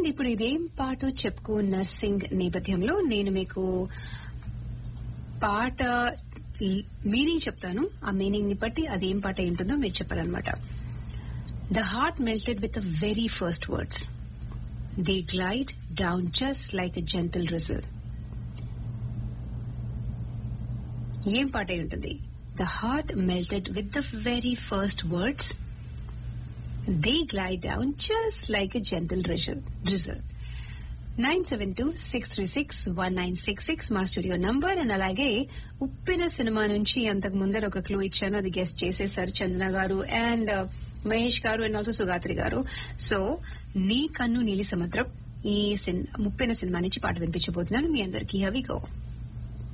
and ఇప్పుడు ఇదేం పాట చెప్పుకో నర్సింగ్ నేపథ్యంలో నేను మీకు పాట మీనింగ్ చెప్తాను ఆ మీనింగ్ ని బట్టి అదేం పాట ఏంటుందో మీరు చెప్పాలన్నమాట the heart melted with the very first words they glide down just like a gentle reserve ఏం పాట అయి ఉంటుంది the heart melted with the very first words they glide down just like a gentle reserve nine seven two six three six one nine six six మా studio number and అలాగే Uppena cinema నుంచి అంతకు ముందర ఒక క్లూ ఇచ్చాను అది guest చేసేసారు చందన గారు అండ్ మహేష్ గారు అండ్ ఆల్సో సుగాత్రి గారు సో నీ కన్ను నీలి సముద్రం ఈ ముప్పిన సినిమా నుంచి పాట వినిపించబోతున్నాను మీ అందరికీ హవి గో